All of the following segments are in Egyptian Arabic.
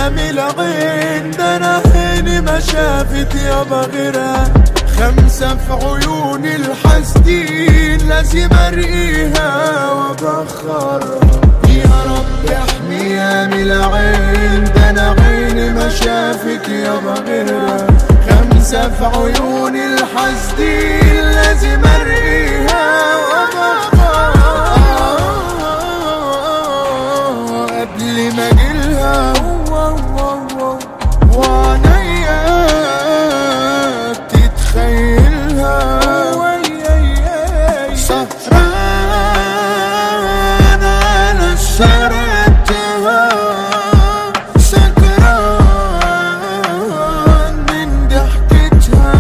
من العين ده انا عيني ما شافت يابا غيرها خمسة في عيون الحاسدين لازم ارقيها وابخرها يا رب احميها من العين ده انا عيني ما شافت يابا غيرها خمسة في عيون الحاسدين لازم ارقيها وابخرها قبل ما اجيلها وعنيا تتخيلها سهران على سرتها سكران من ضحكتها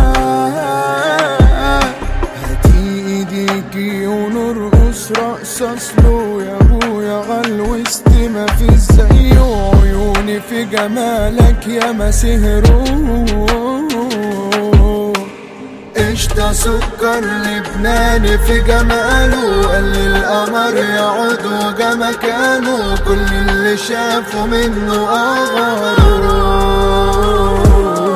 هاتي ايديكي ونرقص رقصة سلو يا ابويا غلوست ما في زي عيوني في جمالك يا ما سهروا قشطة سكر لبناني في جماله قال لي القمر يقعد وجا مكانه كل اللي شافه منه أغروا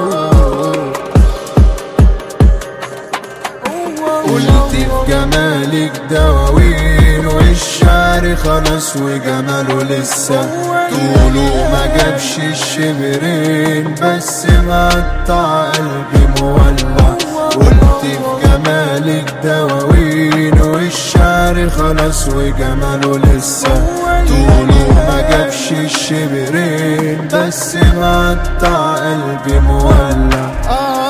قلت في جمالك دواوين والشعر خلاص وجماله لسه طوله ما جابش الشبرين بس مقطع قلبي مولع قلت في جمالك دواوين والشعر خلاص وجماله لسه طوله ما جابش الشبرين بس مقطع قلبي مولع